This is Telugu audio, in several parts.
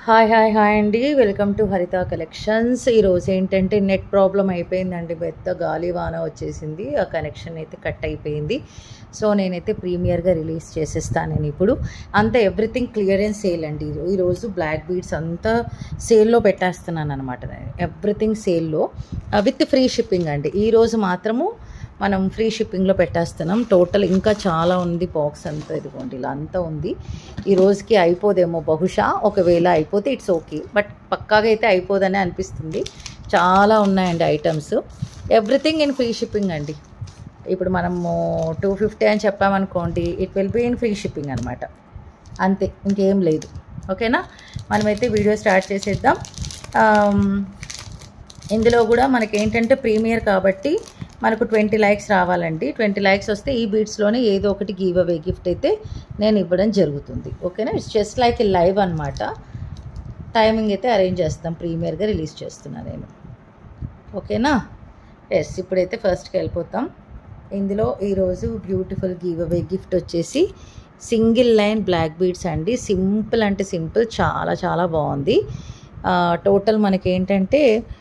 హాయ్ హాయ్ హాయ్ అండి వెల్కమ్ టు హరిత కలెక్షన్స్ ఈరోజు ఏంటంటే నెట్ ప్రాబ్లం అయిపోయిందండి పెద్ద గాలి వాన వచ్చేసింది ఆ కనెక్షన్ అయితే కట్ అయిపోయింది సో నేనైతే ప్రీమియర్గా రిలీజ్ చేసేస్తాను నేను ఇప్పుడు అంతా ఎవ్రీథింగ్ క్లియరెన్స్ సేల్ అండి ఈ- ఈరోజు బ్లాక్ బీడ్స్ అంతా సేల్లో పెట్టేస్తున్నాను అనమాట నేను ఎవ్రీథింగ్ సేల్లో విత్ ఫ్రీ షిప్పింగ్ అండి ఈరోజు మాత్రము మనం ఫ్రీ షిప్పింగ్లో పెట్టేస్తున్నాం టోటల్ ఇంకా చాలా ఉంది బాక్స్ అంతా ఇదిగోండి ఇలా అంతా ఉంది ఈ రోజుకి అయిపోదేమో బహుశా ఒకవేళ అయిపోతే ఇట్స్ ఓకే బట్ పక్కాగా అయితే అయిపోదని అనిపిస్తుంది చాలా ఉన్నాయండి items everything in free shipping అండి ఇప్పుడు మనము టూ ఫిఫ్టీ అని చెప్పామనుకోండి it will be in free shipping అనమాట అంతే ఇంకేం లేదు ఓకేనా మనమైతే వీడియో స్టార్ట్ చేసేద్దాం ఆమ్, ఇందులో కూడా మనకి ఏంటంటే ప్రీమియర్ కాబట్టి మనకు ట్వంటీ లైక్స్ రావాలండి ట్వంటీ లైక్స్ వస్తే ఈ బీట్స్లోనే ఏదో ఒకటి గివ్ అవే గిఫ్ట్ అయితే నేను ఇవ్వడం జరుగుతుంది ఓకేనా it's just like a live అనమాట టైమింగ్ అయితే అరేంజ్ చేస్తాం ప్రీమియర్గా రిలీజ్ చేస్తున్నా నేను ఓకేనా ఎస్ ఇప్పుడైతే ఫస్ట్కి వెళ్ళిపోతాం ఇందులో ఈరోజు బ్యూటిఫుల్ గివ్ అవే గిఫ్ట్ వచ్చేసి సింగిల్ లైన్ బ్లాక్ బీడ్స్ అండి సింపుల్ అంటే సింపుల్ చాలా చాలా బాగుంది ఆ, టోటల్ మనకి ఏంటంటే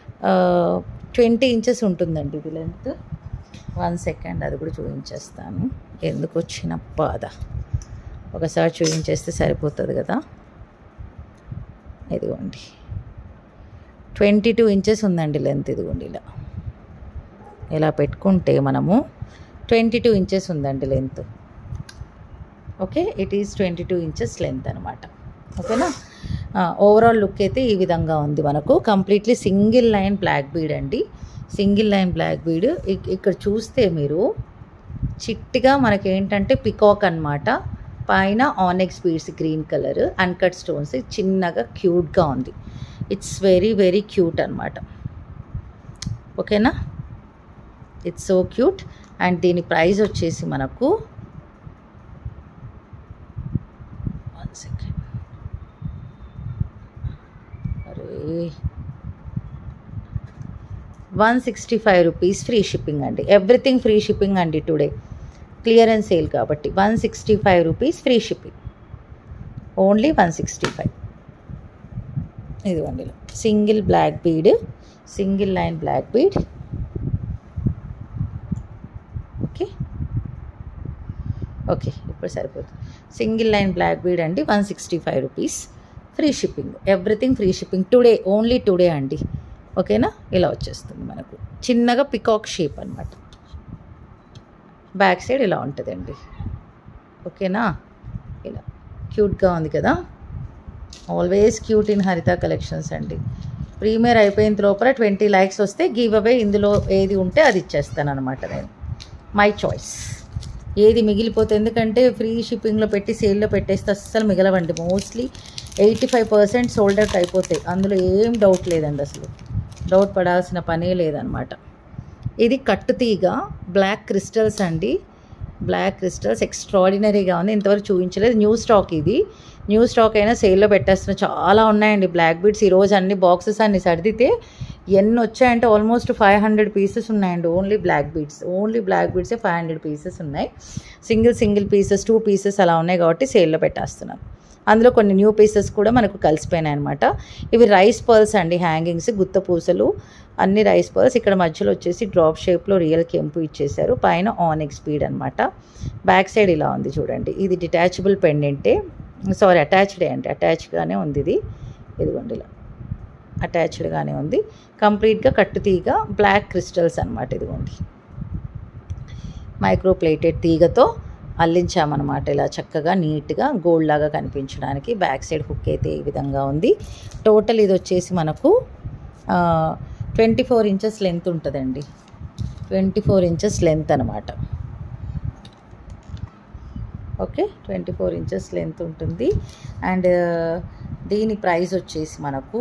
ట్వంటీ ఇంచెస్ ఉంటుందండి ఇది లెంత్ వన్ సెకండ్ అది కూడా చూపించేస్తాను ఎందుకు వచ్చిన బాధ ఒకసారి చూపించేస్తే సరిపోతుంది కదా ఇదిగోండి ట్వంటీ టూ ఇంచెస్ ఉందండి లెంత్ ఇదిగోండి ఇలా ఇలా పెట్టుకుంటే మనము ట్వంటీ టూ ఇంచెస్ ఉందండి length okay it is twenty two inches length అనమాట ఓకేనా ఓవరాల్ లుక్ అయితే ఈ విధంగా ఉంది మనకు completely single line black bead అండి సింగిల్ లైన్ బ్లాక్ బీడ్ ఇక్కడ చూస్తే మీరు చిట్టిగా మనకి ఏంటంటే పికాక్ అన్నమాట పైన ఆనెక్స్ beads green colour uncut stones చిన్నగా క్యూట్గా ఉంది ఇట్స్ వెరీ వెరీ క్యూట్ అనమాట ఓకేనా ఇట్స్ సో క్యూట్ అండ్ దీని ప్రైస్ వచ్చేసి మనకు వన్ సెకండ్ అరే one sixty five rupees free shipping అండి ఎవ్రీథింగ్ ఫ్రీ షిప్పింగ్ అండి టుడే క్లియరెన్స్ సేల్ కాబట్టి one sixty five rupees free shipping only one sixty five ఇదిగోండి single black bead single line black bead okay okay ఇప్పుడు సరిపోతుంది సింగిల్ లైన్ బ్లాక్ బీడ్ అండి one sixty five rupees free shipping everything free shipping today only today అండి ఓకేనా ఇలా వచ్చేస్తుంది మనకు చిన్నగా పికాక్ షేప్ అనమాట బ్యాక్ సైడ్ ఇలా ఉంటుందండి ఓకేనా ఇలా క్యూట్గా ఉంది కదా always cute in Haritha collections అండి ప్రీమియర్ అయిపోయిన లోపల ట్వంటీ లైక్స్ వస్తే గివ్ అవే ఇందులో ఏది ఉంటే అది ఇచ్చేస్తాను అనమాట నేను మై చాయిస్ ఏది మిగిలిపోతే ఎందుకంటే ఫ్రీ షిప్పింగ్లో పెట్టి సేల్లో పెట్టేస్తే అస్సలు మిగలవండి mostly eighty five percent sold out అయిపోతాయి అందులో ఏం డౌట్ లేదండి అసలు డౌట్ పడాల్సిన పనే లేదనమాట ఇది కట్టుతీగ బ్లాక్ క్రిస్టల్స్ అండి బ్లాక్ క్రిస్టల్స్ ఎక్స్ట్రాడినరీగా ఉంది ఇంతవరకు చూపించలేదు న్యూ స్టాక్ ఇది న్యూ స్టాక్ అయినా సేల్లో పెట్టేస్తున్నా చాలా ఉన్నాయండి బ్లాక్ బీడ్స్ ఈరోజు అన్ని బాక్సెస్ అన్ని సర్దితే ఎన్ని వచ్చాయంటే ఆల్మోస్ట్ ఫైవ్ హండ్రెడ్ పీసెస్ ఉన్నాయండి only black beads only black బీడ్సే ఫైవ్ హండ్రెడ్ పీసెస్ ఉన్నాయి single single pieces two pieces అలా ఉన్నాయి కాబట్టి సేల్లో పెట్టేస్తున్నాను అందులో కొన్ని న్యూ పీసెస్ కూడా మనకు కలిసిపోయినాయి అనమాట ఇవి రైస్ పర్ల్స్ అండి హ్యాంగింగ్స్ గుత్త పూసలు అన్ని రైస్ పర్ల్స్ ఇక్కడ మధ్యలో వచ్చేసి డ్రాప్ షేప్లో రియల్ కెంపు ఇచ్చేసారు పైన ఆనెక్ స్పీడ్ అనమాట బ్యాక్ సైడ్ ఇలా ఉంది చూడండి ఇది డిటాచబుల్ పెండెంటే సారీ అటాచ్డే అండి అటాచ్గానే ఉంది ఇది ఇదిగోండి ఇలా అటాచ్డ్గానే ఉంది కంప్లీట్గా కట్టుతీగ బ్లాక్ క్రిస్టల్స్ అనమాట ఇదిగోండి మైక్రో ప్లేటెడ్ తీగతో అల్లించామన్నమాట ఇలా చక్కగా నీట్గా గోల్డ్ లాగా కనిపించడానికి బ్యాక్ సైడ్ హుక్ అయితే ఈ విధంగా ఉంది టోటల్ ఇది వచ్చేసి మనకు ట్వంటీ ఫోర్ ఇంచెస్ లెంత్ ఉంటుందండి ట్వంటీ ఫోర్ ఇంచెస్ లెంత్ అనమాట okay twenty four inches length ఉంటుంది అండ్ దీని ప్రైస్ వచ్చేసి మనకు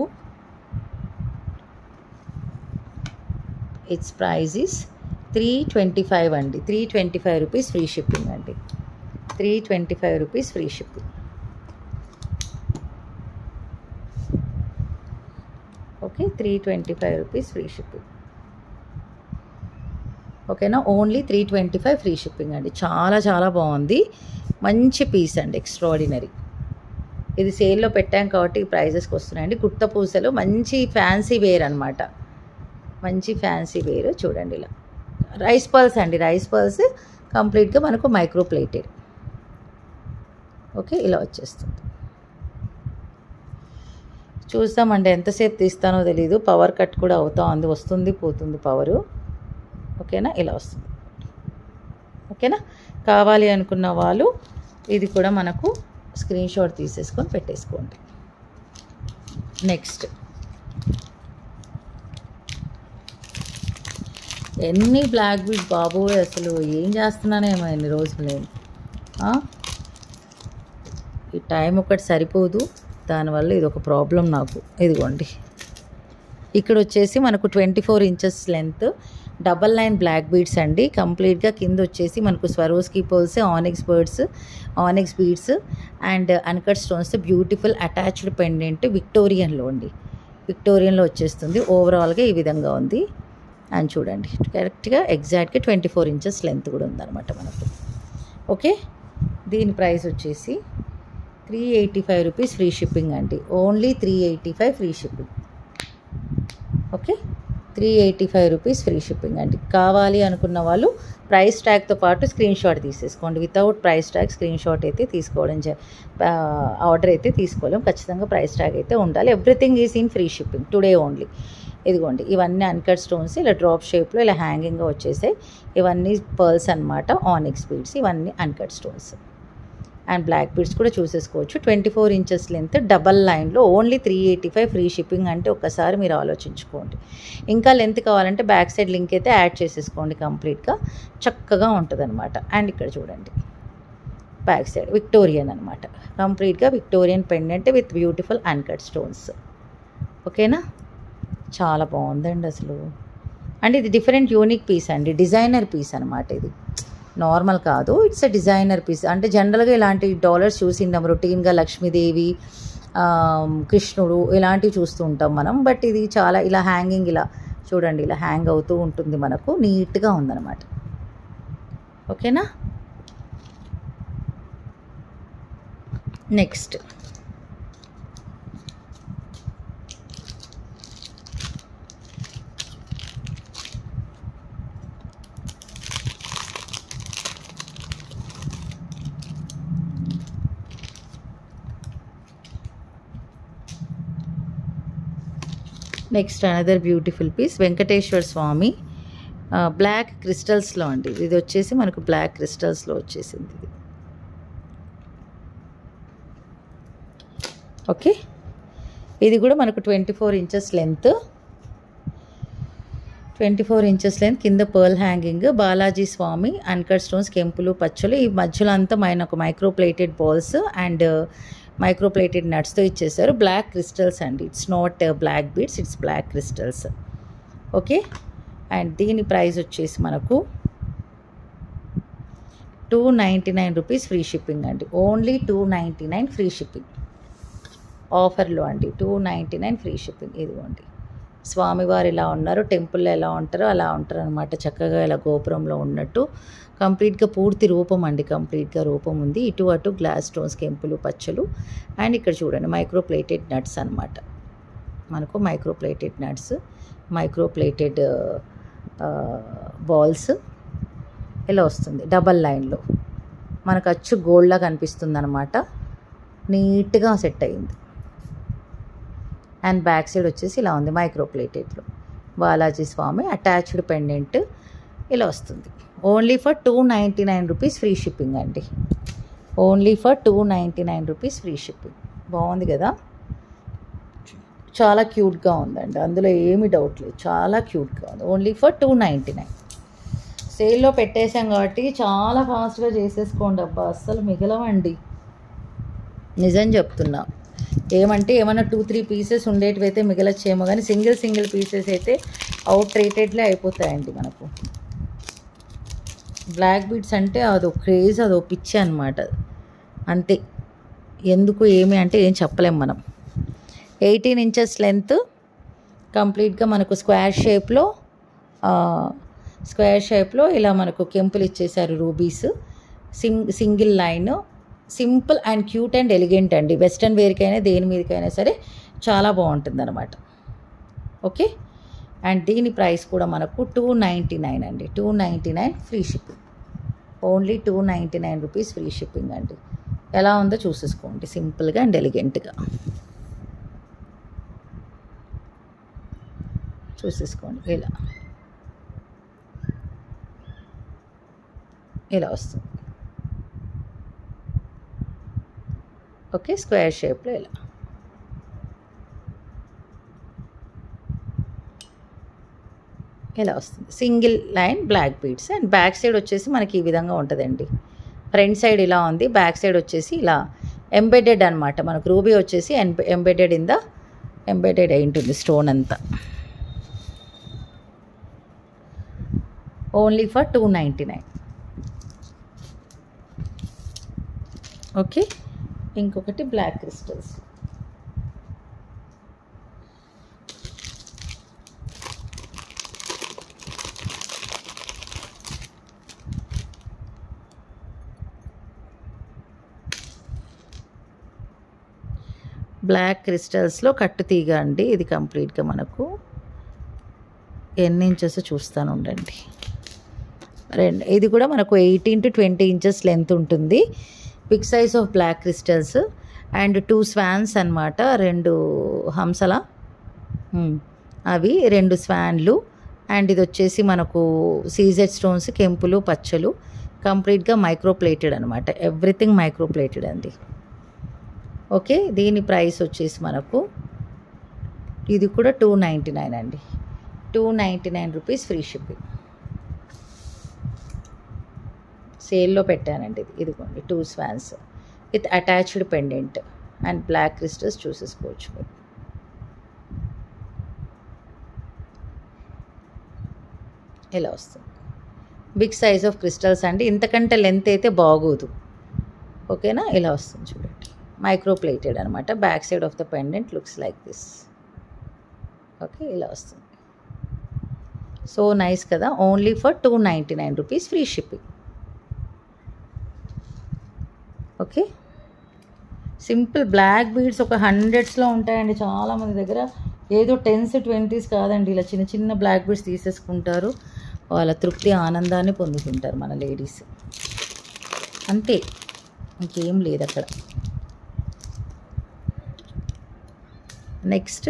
it's price is three twenty five అండి three twenty five rupees free shipping అండి three twenty five rupees free shipping okay three twenty five rupees free shipping ఓకేనా only three twenty five free shipping అండి చాలా చాలా బాగుంది మంచి పీస్ అండి ఎక్స్ట్రాడినరీ ఇది సేల్లో పెట్టాం కాబట్టి ఈ ప్రైజెస్కి వస్తున్నాయండి గుట్ట పూసలు మంచి ఫ్యాన్సీ వేర్ అనమాట మంచి ఫ్యాన్సీ వేర్ చూడండి ఇలా రైస్ పర్ల్స్ అండి రైస్ పర్ల్స్ కంప్లీట్గా మనకు మైక్రో ప్లేటెడ్ ఓకే ఇలా వచ్చేస్తుంది చూస్తామండి ఎంతసేపు తీస్తానో తెలీదు పవర్ కట్ కూడా అవుతా ఉంది వస్తుంది పోతుంది పవరు ఓకేనా ఇలా వస్తుంది ఓకేనా కావాలి అనుకున్న వాళ్ళు ఇది కూడా మనకు స్క్రీన్ షాట్ తీసేసుకొని పెట్టేసుకోండి నెక్స్ట్ ఎన్ని బ్లాక్ బీట్ బాబు అసలు ఏం చేస్తున్నానేమో ఎన్ని రోజులు నేను ఆ? ఈ టైం ఒకటి సరిపోదు దానివల్ల ఇది ఒక ప్రాబ్లం నాకు ఇదిగోండి ఇక్కడ వచ్చేసి మనకు twenty four inches length double line black beads అండి కంప్లీట్గా కింద వచ్చేసి మనకు Swarovski pearls onyx birds onyx beads and uncut stones beautiful attached pendant విక్టోరియన్లో అండి విక్టోరియన్లో వచ్చేస్తుంది ఓవరాల్గా ఈ విధంగా ఉంది అండ్ చూడండి కరెక్ట్గా ఎగ్జాక్ట్గా ట్వంటీ ఫోర్ ఇంచెస్ లెంత్ కూడా ఉందన్నమాట మనకు ఓకే దీని ప్రైస్ వచ్చేసి three eighty five rupees free shipping అండి only three eighty five free shipping okay three eighty five rupees free shipping అండి కావాలి అనుకున్న వాళ్ళు ప్రైస్ ట్యాగ్తో పాటు స్క్రీన్ షాట్ తీసేసుకోండి without price tag screen shot అయితే తీసుకోవడం జ- ఆ, ఆర్డర్ అయితే తీసుకోలేం ఖచ్చితంగా ప్రైస్ ట్యాగ్ అయితే ఉండాలి everything is in free shipping today only ఇదిగోండి ఇవన్నీ అన్కట్ స్టోన్స్ ఇలా డ్రాప్ షేప్లో ఇలా హ్యాంగింగ్గా వచ్చేసాయి ఇవన్నీ పర్ల్స్ అనమాట ఆనిక్స్ బీడ్స్ ఇవన్నీ uncut stones and black beads కూడా చూసేసుకోవచ్చు twenty four inches length double లైన్లో only three eighty five free shipping అంటే ఒక్కసారి మీరు ఆలోచించుకోండి ఇంకా లెంత్ కావాలంటే బ్యాక్ సైడ్ లింక్ అయితే యాడ్ చేసేసుకోండి కంప్లీట్గా చక్కగా ఉంటుంది అనమాట అండ్ ఇక్కడ చూడండి బ్యాక్ సైడ్ విక్టోరియన్ అనమాట కంప్లీట్గా Victorian pendant with beautiful uncut stones ఓకేనా చాలా బాగుందండి అసలు అండ్ ఇది డిఫరెంట్ యూనిక్ పీస్ అండి డిజైనర్ పీస్ అనమాట ఇది నార్మల్ కాదు ఇట్స్ ఎ డిజైనర్ పీస్ అంటే జనరల్గా ఇలాంటి డాలర్స్ చూసింటాం రొటీన్గా లక్ష్మీదేవి ఆమ్, కృష్ణుడు ఇలాంటివి చూస్తూ ఉంటాం మనం బట్ ఇది చాలా ఇలా హ్యాంగింగ్ ఇలా చూడండి ఇలా హ్యాంగ్ అవుతూ ఉంటుంది మనకు నీట్గా ఉందన్నమాట ఓకేనా next next another beautiful piece Venkateswara Swamy black క్రిస్టల్స్లో అండి ఇది వచ్చేసి మనకు బ్లాక్ క్రిస్టల్స్లో వచ్చేసింది ఇది ఓకే ఇది కూడా మనకు twenty four inches length twenty four inches length కింద pearl hanging Balaji Swamy uncut stones కెంపులు పచ్చలు ఈ మధ్యలో అంతా మైన ఒక micro plated balls and micro plated నట్స్తో ఇచ్చేసారు బ్లాక్ క్రిస్టల్స్ అండి it's not black beads it's black crystals okay and దీని ప్రైస్ వచ్చేసి మనకు two ninety nine rupees free shipping అండి only two ninety nine free shipping ఆఫర్లో అండి two ninety nine free shipping ఇదిగోండి స్వామివారు ఇలా ఉన్నారు టెంపుల్లో ఎలా ఉంటారో అలా ఉంటారు అనమాట చక్కగా ఇలా గోపురంలో ఉన్నట్టు కంప్లీట్గా పూర్తి రూపం అండి కంప్లీట్గా రూపం ఉంది ఇటు అటు గ్లాస్ స్టోన్స్ కెంపులు పచ్చలు అండ్ ఇక్కడ చూడండి మైక్రో ప్లేటెడ్ నట్స్ అనమాట మనకు micro plated nuts micro plated balls ఇలా వస్తుంది డబల్ లైన్లో మనకు అచ్చు గోల్డ్లా కనిపిస్తుంది అనమాట నీట్గా సెట్ అయింది అండ్ బ్యాక్ సైడ్ వచ్చేసి ఇలా ఉంది మైక్రో ప్లేటెడ్లో బాలాజీ స్వామి అటాచ్డ్ పెండెంట్ ఇలా వస్తుంది only for two ninety nine rupees free shipping అండి only for two ninety nine rupees free shipping బాగుంది కదా చాలా క్యూట్గా ఉందండి అందులో ఏమీ డౌట్ లేదు చాలా క్యూట్గా ఉంది only for two ninety nine సేల్లో పెట్టేశాం కాబట్టి చాలా ఫాస్ట్గా చేసేసుకోండి అబ్బా అస్సలు మిగలవండి నిజం చెప్తున్నా ఏమంటే ఏమైనా టూ త్రీ పీసెస్ ఉండేటివి అయితే మిగలచ్చేమో కానీ సింగిల్ సింగిల్ పీసెస్ అయితే అవుట్ రేటెడ్లే అయిపోతాయండి మనకు బ్లాక్ బీడ్స్ అంటే అదో క్రేజ్ అదో పిచ్చి అనమాట అంతే ఎందుకు ఏమి అంటే ఏం చెప్పలేం మనం ఎయిటీన్ ఇంచెస్ లెంత్ కంప్లీట్గా మనకు స్క్వేర్ షేప్లో స్క్వేర్ షేప్లో ఇలా మనకు కెంపులు ఇచ్చేసారు rubies sing single line simple and cute and elegant అండి వెస్ట్రన్ వేర్కైనా దేని మీదకైనా సరే చాలా బాగుంటుంది అనమాట ఓకే అండ్ దీని ప్రైస్ కూడా మనకు టూ నైంటీ నైన్ అండి two ninety nine free shipping only two ninety nine rupees free shipping అండి ఎలా ఉందో చూసేసుకోండి సింపుల్గా అండ్ ఎలిగెంట్గా చూసేసుకోండి ఇలా ఇలా వస్తుంది ఓకే స్క్వేర్ షేప్లో ఇలా ఇలా వస్తుంది single line black beads and back side వచ్చేసి మనకి ఈ విధంగా ఉంటుందండి ఫ్రంట్ సైడ్ ఇలా ఉంది బ్యాక్ సైడ్ వచ్చేసి ఇలా ఎంబెడెడ్ అనమాట మనకు రూబీ వచ్చేసి ఎంబెడెడ్ ఇన్ ద ఎంబెడెడ్ అయి ఉంటుంది స్టోన్ అంతా only for two ninety nine okay ఇంకొకటి బ్లాక్ క్రిస్టల్స్ బ్లాక్ క్రిస్టల్స్లో కట్టు తీగ అండి ఇది కంప్లీట్గా మనకు ఎన్ని ఇంచెస్ చూస్తాను ఉండండి రెండు ఇది కూడా మనకు eighteen to twenty inches length ఉంటుంది big size of black crystals and two swans అనమాట రెండు హంసల ఉమ్, అవి రెండు స్వాన్లు అండ్ ఇది వచ్చేసి మనకు సీజెడ్ స్టోన్స్ కెంపులు పచ్చలు కంప్లీట్గా మైక్రోప్లేటెడ్ అనమాట ఎవ్రీథింగ్ మైక్రోప్లేటెడ్ అండి ఓకే దీని ప్రైస్ వచ్చేసి మనకు ఇది కూడా టూ నైంటీ నైన్ అండి two ninety nine rupees free shipping సేల్లో పెట్టానండి ఇది ఇదిగోండి two swans with attached pendant and black crystals చూసేసుకోవచ్చు మీరు ఇలా వస్తుంది బిగ్ సైజ్ ఆఫ్ క్రిస్టల్స్ అండి ఇంతకంటే లెంత్ అయితే బాగోదు ఓకేనా ఇలా వస్తుంది చూడండి మైక్రో ప్లేటెడ్ అనమాట back side of the pendant looks like this okay ఇలా వస్తుంది సో నైస్ కదా only for two ninety nine rupees free shipping okay simple black beads ఒక హండ్రెడ్స్లో ఉంటాయండి చాలామంది దగ్గర ఏదో టెన్స్ ట్వంటీస్ కాదండి ఇలా చిన్న చిన్న బ్లాక్ బీడ్స్ తీసేసుకుంటారు వాళ్ళ తృప్తి ఆనందాన్ని పొందుతుంటారు మన లేడీస్ అంతే ఇంకేం లేదు అక్కడ నెక్స్ట్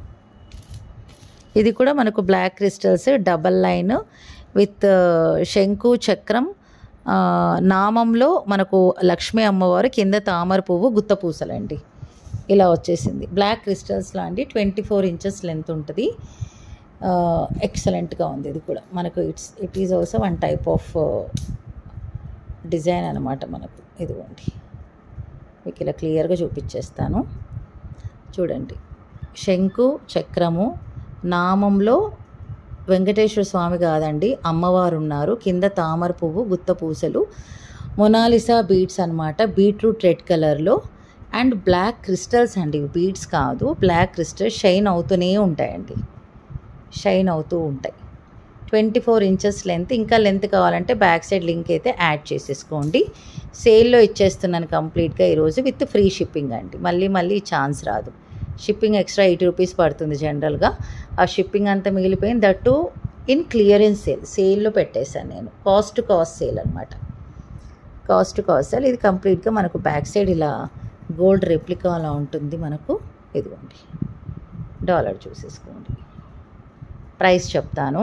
ఇది కూడా మనకు black crystals double line with శంకు చక్రం ఆ, నామంలో మనకు లక్ష్మీ అమ్మవారు కింద తామర పువ్వు గుత్త పూసలండి ఇలా వచ్చేసింది బ్లాక్ క్రిస్టల్స్ లాంటి ట్వంటీ ఫోర్ ఇంచెస్ లెంత్ ఉంటుంది ఎక్సలెంట్గా ఉంది ఇది కూడా మనకు it's it is also one type of design అనమాట మనకు ఇదిగోండి మీకు ఇలా క్లియర్గా చూపించేస్తాను చూడండి శంకు చక్రము నామంలో వెంకటేశ్వర స్వామి కాదండి అమ్మవారు ఉన్నారు కింద తామర పువ్వు గుత్త పూసలు మొనాలిసా బీడ్స్ అనమాట బీట్రూట్ రెడ్ కలర్లో అండ్ బ్లాక్ క్రిస్టల్స్ అండి ఇవి బీడ్స్ కాదు బ్లాక్ క్రిస్టల్స్ షైన్ అవుతూనే ఉంటాయండి షైన్ అవుతూ ఉంటాయి ట్వంటీ ఫోర్ ఇంచెస్ లెంత్ ఇంకా లెంత్ కావాలంటే బ్యాక్ సైడ్ లింక్ అయితే యాడ్ చేసేసుకోండి సేల్లో ఇచ్చేస్తున్నాను కంప్లీట్గా ఈరోజు విత్ ఫ్రీ షిప్పింగ్ అండి మళ్ళీ మళ్ళీ ఛాన్స్ రాదు షిప్పింగ్ ఎక్స్ట్రా ఎయిటీ రూపీస్ పడుతుంది జనరల్గా ఆ షిప్పింగ్ అంతా మిగిలిపోయింది దట్టు ఇన్ క్లియరెన్స్ సేల్ సేల్లో పెట్టేశాను నేను కాస్ట్ కాస్ట్ సేల్ అనమాట కాస్ట్ కాస్ట్ సేల్ ఇది కంప్లీట్గా మనకు బ్యాక్ సైడ్ ఇలా గోల్డ్ రెప్లికా అలా ఉంటుంది మనకు ఇదిగోండి డాలర్ చూసేసుకోండి ప్రైస్ చెప్తాను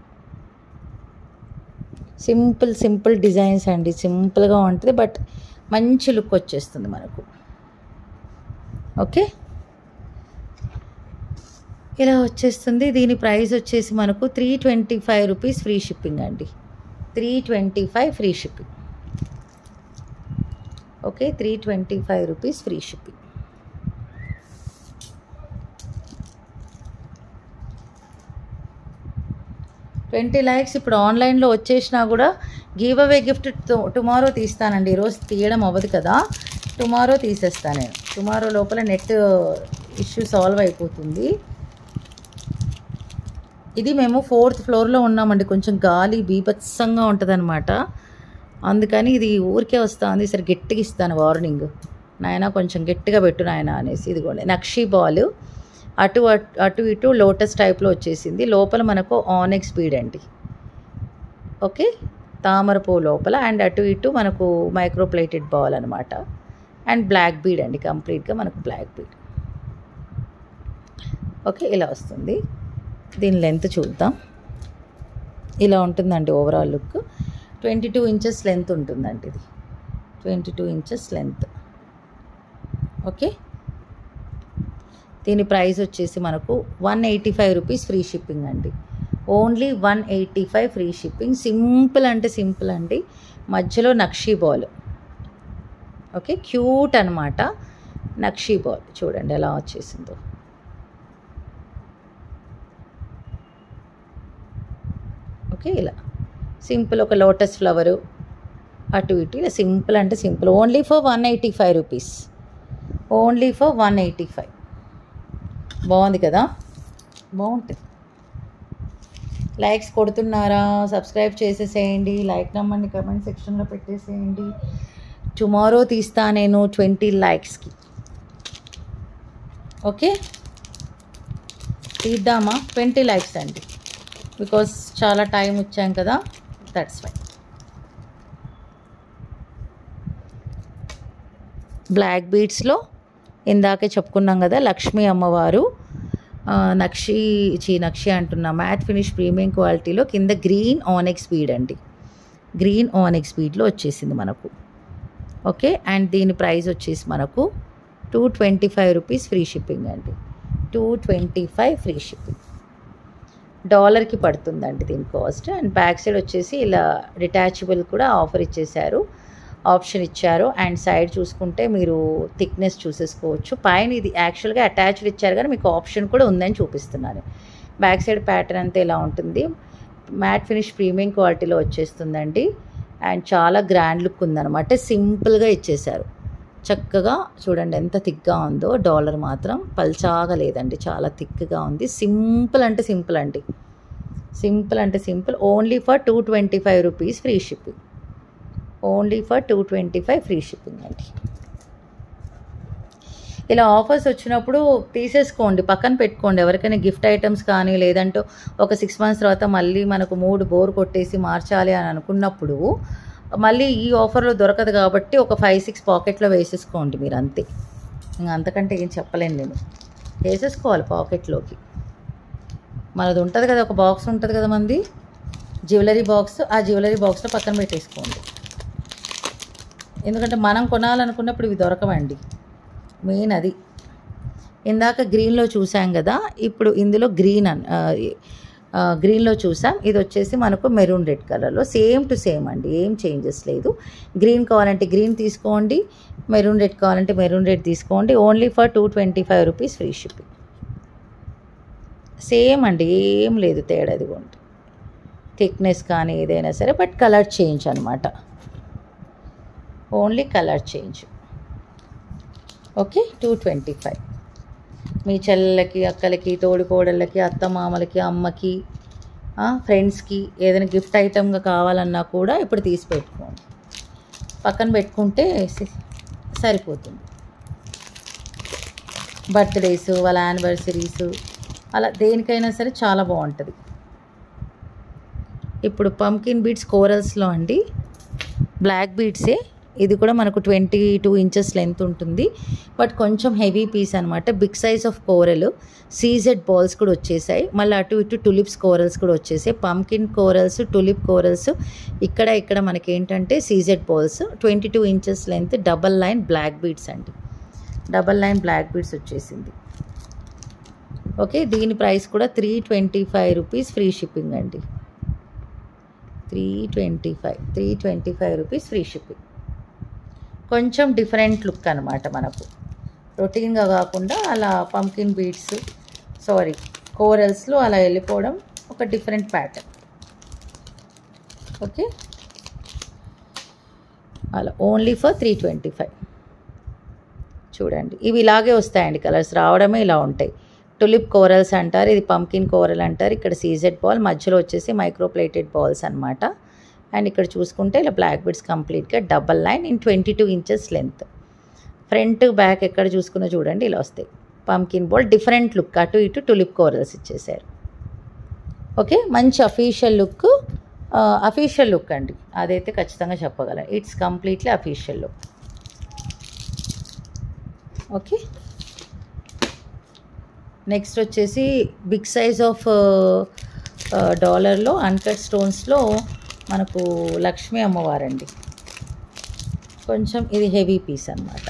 సింపుల్ సింపుల్ డిజైన్స్ అండి సింపుల్గా ఉంటుంది బట్ మంచి లుక్ వచ్చేస్తుంది మనకు ఓకే ఇలా వచ్చేస్తుంది దీని ప్రైస్ వచ్చేసి మనకు three twenty five rupees free shipping అండి three twenty five free shipping okay three twenty five rupees free shipping twenty likes ఇప్పుడు ఆన్లైన్లో వచ్చేసినా కూడా గివ్ అవే గిఫ్ట్ టుమారో తీస్తానండి ఈరోజు తీయడం అవ్వదు కదా టుమారో తీసేస్తాను నేను టుమారో లోపల నెట్ ఇష్యూ సాల్వ్ అయిపోతుంది ఇది మేము ఫోర్త్ ఫ్లోర్లో ఉన్నామండి కొంచెం గాలి బీభత్సంగా ఉంటుంది అనమాట అందుకని ఇది ఊరికే వస్తుంది సరే గట్టిగా ఇస్తాను వార్నింగ్ నాయన కొంచెం గట్టిగా పెట్టు నాయన అనేసి ఇదిగోండి నక్షీ బాల్ అటు అటు- అటు ఇటు లోటస్ టైప్లో వచ్చేసింది లోపల మనకు ఆనెక్స్ బీడ్ అండి ఓకే తామర పువ్వు లోపల అండ్ అటు ఇటు మనకు మైక్రో ప్లేటెడ్ బాల్ అనమాట అండ్ బ్లాక్ బీడ్ అండి కంప్లీట్గా మనకు బ్లాక్ బీడ్ ఓకే ఇలా వస్తుంది దీని లెంత్ చూద్దాం ఇలా ఉంటుందండి overall look twenty two inches length ఉంటుందండి ఇది twenty two inches length okay దీని ప్రైస్ వచ్చేసి మనకు one eighty five rupees free shipping అండి only one eighty five free shipping simple అంటే సింపుల్ అండి మధ్యలో నక్షీ బాల్ ఓకే క్యూట్ అనమాట నక్షీ బాల్ చూడండి ఎలా వచ్చేసిందో ఓకే ఇలా సింపుల్ ఒక లోటస్ ఫ్లవరు అటు ఇటు ఇలా సింపుల్ అంటే simple only for one eighty five rupees only for one eighty five బాగుంది కదా బాగుంటుంది లైక్స్ కొడుతున్నారా సబ్స్క్రైబ్ చేసేసేయండి లైక్ నమ్మండి కమెంట్ సెక్షన్లో పెట్టేసేయండి టుమారో తీస్తా నేను ట్వంటీ లైక్స్కి ఓకే తీద్దామా ట్వంటీ లైక్స్ అండి బికాస్ చాలా టైం వచ్చాం కదా దట్స్ వై బ్లాక్ బీడ్స్లో ఇందాకే చెప్పుకున్నాం కదా లక్ష్మీ అమ్మవారు ఆ, నక్షి చీ నక్షి అంటున్నా మ్యాట్ ఫినిష్ ప్రీమియం క్వాలిటీలో కింద గ్రీన్ ఆనెక్స్ బీడ్ అండి గ్రీన్ ఆనెక్స్ బీడ్లో వచ్చేసింది మనకు ఓకే అండ్ దీని ప్రైస్ వచ్చేసి మనకు two twenty five rupees free shipping అండి two twenty five free shipping డాలర్కి పడుతుందండి దీని కాస్ట్ అండ్ బ్యాక్ సైడ్ వచ్చేసి ఇలా డిటాచబుల్ కూడా ఆఫర్ ఇచ్చేశారు ఆప్షన్ ఇచ్చారు అండ్ సైడ్ చూసుకుంటే మీరు థిక్నెస్ చూసేసుకోవచ్చు పైన ఇది యాక్చువల్గా అటాచ్డ్ ఇచ్చారు కానీ మీకు ఆప్షన్ కూడా ఉందని చూపిస్తున్నాను బ్యాక్ సైడ్ ప్యాటర్న్ అంతా ఇలా ఉంటుంది మ్యాట్ ఫినిష్ ప్రీమియం క్వాలిటీలో వచ్చేస్తుందండి అండ్ చాలా గ్రాండ్ లుక్ ఉందన్నమాట సింపుల్గా ఇచ్చేశారు చక్కగా చూడండి ఎంత థిక్గా ఉందో డాలర్ మాత్రం పల్చాగా లేదండి చాలా థిక్గా ఉంది సింపుల్ అంటే సింపుల్ అండి సింపుల్ అంటే simple only for two twenty five rupees free shipping only for two twenty five free shipping అండి ఇలా ఆఫర్స్ వచ్చినప్పుడు తీసేసుకోండి పక్కన పెట్టుకోండి ఎవరికైనా గిఫ్ట్ ఐటమ్స్ కానీ లేదంటే ఒక సిక్స్ మంత్స్ తర్వాత మళ్ళీ మనకు మూడు బోర్ కొట్టేసి మార్చాలి అని అనుకున్నప్పుడు మళ్ళీ ఈ ఆఫర్లో దొరకదు కాబట్టి ఒక ఫైవ్ సిక్స్ పాకెట్లో వేసేసుకోండి మీరు అంతే ఇంకా అంతకంటే ఏం చెప్పలేను నేను వేసేసుకోవాలి పాకెట్లోకి మనది ఉంటుంది కదా ఒక బాక్స్ ఉంటుంది కదా మంది జ్యువెలరీ బాక్స్ ఆ జ్యువెలరీ బాక్స్లో పక్కన పెట్టేసుకోండి ఎందుకంటే మనం కొనాలనుకున్నప్పుడు ఇవి దొరకవండి మెయిన్ అది ఇందాక గ్రీన్లో చూసాం కదా ఇప్పుడు ఇందులో గ్రీన్ అన్ ఆ, ఆ, గ్రీన్లో చూసాం ఇది వచ్చేసి మనకు మెరూన్ రెడ్ కలర్లో సేమ్ టు సేమ్ అండి ఏం చేంజెస్ లేదు గ్రీన్ కావాలంటే గ్రీన్ తీసుకోండి మెరూన్ రెడ్ కావాలంటే మెరూన్ రెడ్ తీసుకోండి only for two twenty five rupees free shipping same అండి ఏం లేదు తేడా ఇదిగోండి థిక్నెస్ కానీ ఏదైనా సరే బట్ కలర్ చేంజ్ అనమాట only colour change okay two twenty five మీ చెల్లెలకి అక్కలకి తోడుకోడళ్ళకి అత్తమామలకి అమ్మకి ఫ్రెండ్స్కి ఏదైనా గిఫ్ట్ ఐటమ్గా కావాలన్నా కూడా ఇప్పుడు తీసి పెట్టుకోండి పక్కన పెట్టుకుంటే సి- సరిపోతుంది బర్త్డేస్ వాళ్ళ యానివర్సరీస్ అలా దేనికైనా సరే చాలా బాగుంటుంది ఇప్పుడు పంకిన్ బీడ్స్ కోరల్స్లో అండి బ్లాక్ బీడ్సే ఇది కూడా మనకు ట్వంటీ టూ ఇంచెస్ లెంత్ ఉంటుంది బట్ కొంచెం హెవీ పీస్ అనమాట big size of coral CZ balls కూడా వచ్చేసాయి మళ్ళీ అటు ఇటు టులిప్స్ కోరల్స్ కూడా వచ్చేసాయి పంకిన్ కోరల్స్ టులిప్ కోరల్స్ ఇక్కడ ఇక్కడ మనకి ఏంటంటే CZ balls twenty two inches length double line black beads అండి డబల్ లైన్ బ్లాక్ బీడ్స్ వచ్చేసింది ఓకే దీని ప్రైస్ కూడా three twenty five rupees free shipping అండి three twenty five three twenty five rupees free shipping కొంచెం డిఫరెంట్ లుక్ అనమాట మనకు రొటీన్గా కాకుండా అలా పంకిన్ బీడ్స్ సారీ కోరల్స్లో అలా వెళ్ళిపోవడం ఒక డిఫరెంట్ ప్యాటర్న్ ఓకే అలా only for three twenty five చూడండి ఇవి ఇలాగే వస్తాయండి కలర్స్ రావడమే ఇలా ఉంటాయి టులిప్ కోరల్స్ అంటారు ఇది పంకిన్ కోరల్ అంటారు ఇక్కడ సీజెడ్ బాల్ మధ్యలో వచ్చేసి మైక్రో ప్లేటెడ్ బాల్స్ అనమాట అండ్ ఇక్కడ చూసుకుంటే ఇలా బ్లాక్ బీడ్స్ కంప్లీట్గా double line in twenty two inches length front back ఎక్కడ చూసుకున్నా చూడండి ఇలా వస్తాయి పంకిన్ బోల్ డిఫరెంట్ లుక్ అటు ఇటు టులిప్ కోరల్స్ ఇచ్చేసారు ఓకే మంచి అఫీషియల్ లుక్ అఫీషియల్ లుక్ అండి అదైతే ఖచ్చితంగా చెప్పగలను it's completely official look okay next వచ్చేసి బిగ్ సైజ్ ఆఫ్ డాలర్లో అన్కట్ స్టోన్స్లో మనకు లక్ష్మీ అమ్మవారండి కొంచెం ఇది హెవీ పీస్ అనమాట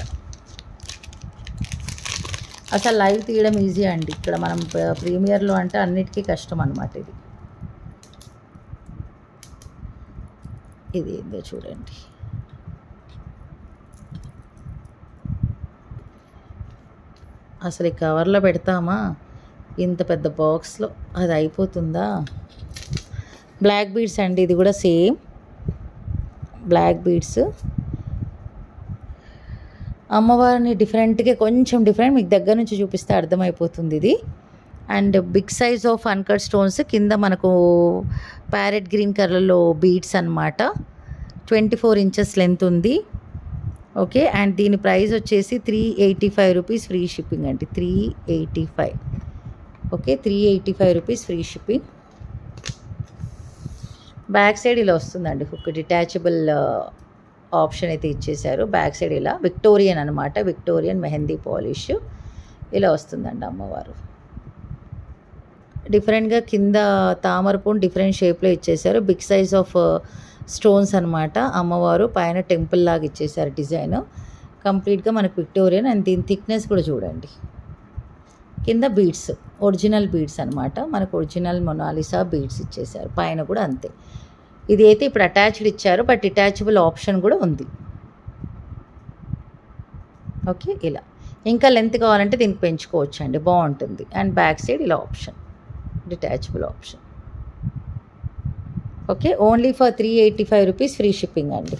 అసలు లైవ్ తీయడం ఈజీ అండి ఇక్కడ మనం ప్ర- ప్రీమియర్లో అంటే అన్నిటికీ కష్టం అనమాట ఇది ఇది ఏందో చూడండి అసలు ఈ కవర్లో పెడతామా ఇంత పెద్ద బాక్స్లో అది అయిపోతుందా బ్లాక్ బీడ్స్ అండి ఇది కూడా సేమ్ బ్లాక్ బీడ్స్ అమ్మవారిని డిఫరెంట్గా కొంచెం డిఫరెంట్ మీకు దగ్గర నుంచి చూపిస్తే అర్థమైపోతుంది ఇది and big size of uncut stones కింద మనకు ప్యారెట్ గ్రీన్ కలర్లో బీడ్స్ అన్నమాట ట్వంటీ ఫోర్ ఇంచెస్ లెంత్ ఉంది ఓకే అండ్ దీని ప్రైస్ వచ్చేసి three eighty five rupees free shipping అండి three eighty five okay three eighty five rupees free shipping back side ఇలా వస్తుందండి ఒక డిటాచబుల్ ఆప్షన్ అయితే ఇచ్చేశారు బ్యాక్ సైడ్ ఇలా విక్టోరియన్ అనమాట విక్టోరియన్ మెహందీ పాలిష్ ఇలా వస్తుందండి అమ్మవారు డిఫరెంట్గా కింద తామరపూన్ డిఫరెంట్ షేప్లో ఇచ్చేశారు బిగ్ సైజ్ ఆఫ్ స్టోన్స్ అనమాట అమ్మవారు పైన టెంపుల్ లాగా ఇచ్చేసారు డిజైన్ కంప్లీట్గా మనకు విక్టోరియన్ అండ్ దీని థిక్నెస్ కూడా చూడండి కింద బీడ్స్ ఒరిజినల్ బీడ్స్ అనమాట మనకు ఒరిజినల్ మొనాలిసా బీడ్స్ ఇచ్చేసారు పైన కూడా అంతే ఇది అయితే ఇప్పుడు అటాచ్డ్ ఇచ్చారు బట్ డిటాచబుల్ ఆప్షన్ కూడా ఉంది ఓకే ఇలా ఇంకా లెంత్ కావాలంటే దీనికి పెంచుకోవచ్చు అండి బాగుంటుంది అండ్ బ్యాక్ సైడ్ ఇలా option detachable option okay only for three eighty five rupees free shipping అండి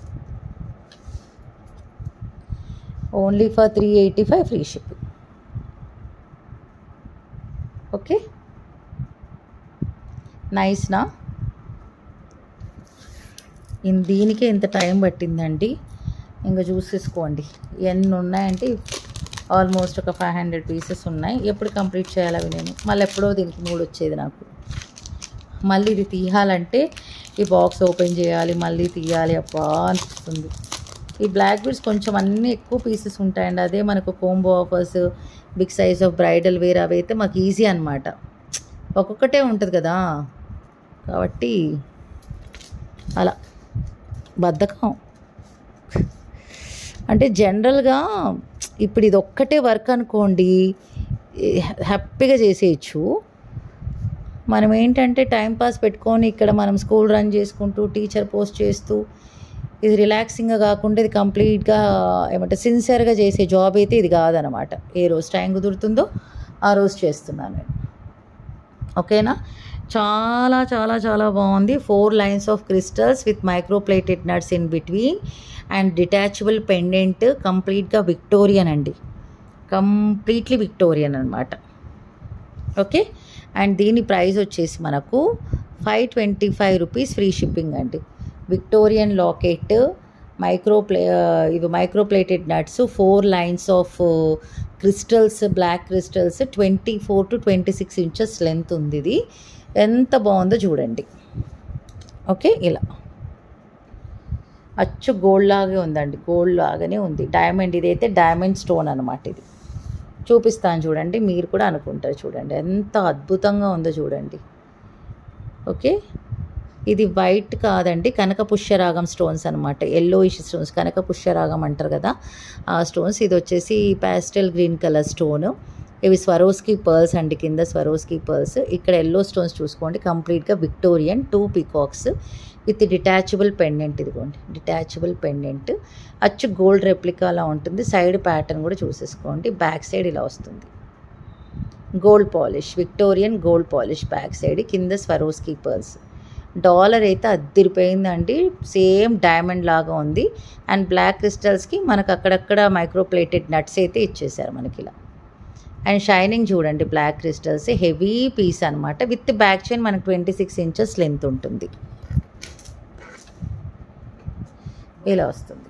only for three eighty five free shipping okay నైస్నా ఇన్ దీనికే ఇంత టైం పట్టిందండి ఇంకా చూసేసుకోండి ఎన్ని ఉన్నాయంటే ఆల్మోస్ట్ ఒక ఫైవ్ హండ్రెడ్ పీసెస్ ఉన్నాయి ఎప్పుడు కంప్లీట్ చేయాలి అవి నేను మళ్ళీ ఎప్పుడో దీనికి మూడు వచ్చేది నాకు మళ్ళీ ఇది తీయాలంటే ఈ బాక్స్ ఓపెన్ చేయాలి మళ్ళీ తీయాలి అబ్బా అనిపిస్తుంది ఈ బ్లాక్ బీడ్స్ కొంచెం అన్నీ ఎక్కువ పీసెస్ ఉంటాయండి అదే మనకు combo offers big size of bridal wear అవి అయితే మాకు ఈజీ అనమాట ఒక్కొక్కటే ఉంటుంది కదా కాబట్టి అలా బద్ధకం అంటే జనరల్గా ఇప్పుడు ఇది ఒక్కటే వర్క్ అనుకోండి హ్యాపీగా చేసేయచ్చు మనం ఏంటంటే టైంపాస్ పెట్టుకొని ఇక్కడ మనం స్కూల్ రన్ చేసుకుంటూ టీచర్ పోస్ట్ చేస్తూ ఇది రిలాక్సింగ్గా కాకుండా ఇది కంప్లీట్గా ఏమంటే సిన్సియర్గా చేసే జాబ్ అయితే ఇది కాదనమాట ఏ రోజు టైం కుదురుతుందో ఆ రోజు చేస్తున్నాను నేను ఓకేనా చాలా చాలా చాలా బాగుంది four lines of crystals with micro plated nuts in between and detachable pendant కంప్లీట్గా విక్టోరియన్ అండి కంప్లీట్లీ విక్టోరియన్ అనమాట ఓకే అండ్ దీని ప్రైస్ వచ్చేసి మనకు five twenty five rupees free shipping అండి విక్టోరియన్ లాకెట్ మైక్రో ప్లే ఇవి micro plated nuts four lines of crystals black crystals twenty four to twenty six inches length ఉంది ఇది ఎంత బాగుందో చూడండి ఓకే ఇలా అచ్చు గోల్డ్ లాగే ఉందండి గోల్డ్ లాగానే ఉంది డైమండ్ ఇదైతే డైమండ్ స్టోన్ అనమాట ఇది చూపిస్తాను చూడండి మీరు కూడా అనుకుంటారు చూడండి ఎంత అద్భుతంగా ఉందో చూడండి ఓకే ఇది వైట్ కాదండి కనక పుష్యరాగం స్టోన్స్ అనమాట ఎల్లోయిష్ స్టోన్స్ కనక పుష్యరాగం అంటారు కదా ఆ స్టోన్స్ ఇది వచ్చేసి ప్యాస్టల్ గ్రీన్ కలర్ స్టోన్ ఇవి స్వరోస్కి పర్ల్స్ అండి కింద స్వరోస్కి పర్ల్స్ ఇక్కడ ఎల్లో స్టోన్స్ చూసుకోండి కంప్లీట్గా Victorian two peacocks with detachable pendant ఇదిగోండి డిటాచబుల్ పెండెంట్ అచ్చు గోల్డ్ రెప్లికాలా ఉంటుంది సైడ్ ప్యాటర్న్ కూడా చూసేసుకోండి బ్యాక్ సైడ్ ఇలా వస్తుంది gold polish Victorian gold polish back side కింద స్వరోస్కి పర్ల్స్ డాలర్ అయితే అద్దిరిపోయిందండి సేమ్ డైమండ్ లాగా ఉంది అండ్ బ్లాక్ క్రిస్టల్స్కి మనకు అక్కడక్కడ మైక్రోప్లేటెడ్ నట్స్ అయితే ఇచ్చేసారు మనకి ఇలా అండ్ షైనింగ్ చూడండి బ్లాక్ క్రిస్టల్స్ హెవీ పీస్ అనమాట విత్ బ్యాక్ చైన్ మనకు ట్వంటీ సిక్స్ ఇంచెస్ లెంత్ ఉంటుంది ఇలా వస్తుంది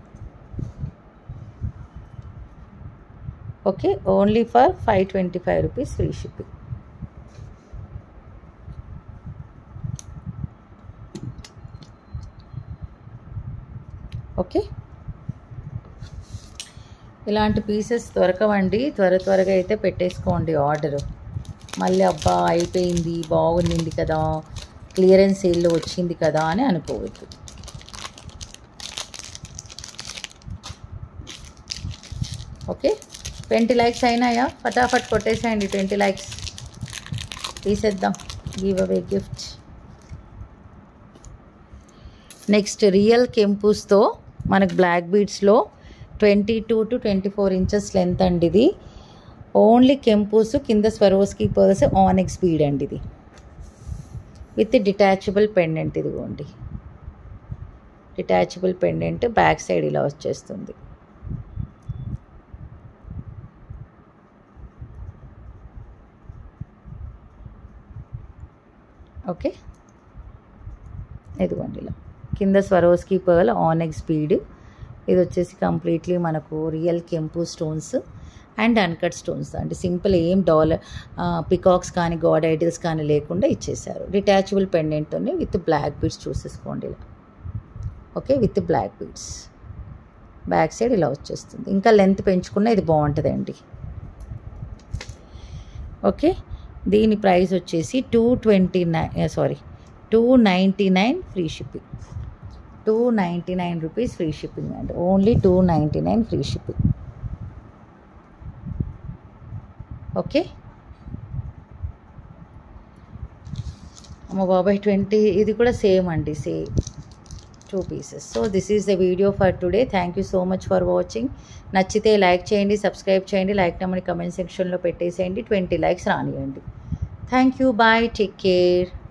okay only for five twenty five rupees free shipping okay ఇలాంటి పీసెస్ దొరకవండి త్వర త్వరగా అయితే పెట్టేసుకోండి ఆర్డర్ మళ్ళీ అబ్బా అయిపోయింది బాగుంది కదా క్లియరెన్స్ సేల్లో వచ్చింది కదా అని అనుకోవద్దు ఓకే ట్వంటీ లైక్స్ అయినాయా ఫటాఫట్ కొట్టేసేయండి ట్వంటీ లైక్స్ తీసేద్దాం గివ్ అవే గిఫ్ట్ నెక్స్ట్ రియల్ కెంపూస్తో మనకు బ్లాక్ బీడ్స్లో twenty two to twenty four inches length అండి ఇది ఓన్లీ కెంపూస్ కింద స్వరోస్కి పర్స్ ఆనెక్స్ బీడ్ అండి ఇది విత్ డిటాచబుల్ పెండెంట్ ఇదిగోండి డిటాచబుల్ పెండెంట్ బ్యాక్ సైడ్ ఇలా వచ్చేస్తుంది ఓకే ఇదిగోండి ఇలా కింద స్వరోస్కి పర్ల్ ఆనెక్ స్పీడ్ ఇది వచ్చేసి కంప్లీట్లీ మనకు రియల్ కెంపు స్టోన్స్ అండ్ అన్కట్ స్టోన్స్ అంటే సింపుల్ ఏం డాలర్ పికాక్స్ కానీ గాడ్ ఐడిల్స్ కానీ లేకుండా ఇచ్చేసారు డిటాచబుల్ పెండెంట్తోనే విత్ బ్లాక్ బీడ్స్ చూసేసుకోండి ఇలా okay with black beads back side ఇలా వచ్చేస్తుంది ఇంకా లెంత్ పెంచుకున్న ఇది బాగుంటుందండి ఓకే దీని ప్రైస్ వచ్చేసి two twenty nine sorry two ninety nine free shipping two ninety nine rupees free shipping అండి only two ninety nine free shipping okay అమ్మ బాబాయ్ ట్వంటీ ఇది కూడా సేమ్ అండి same two pieces so this is the video for today thank you so much for watching నచ్చితే లైక్ చేయండి సబ్స్క్రైబ్ చేయండి లైక్ నెంబర్ని కమెంట్ సెక్షన్లో పెట్టేసేయండి ట్వంటీ లైక్స్ రానియండి thank you bye take care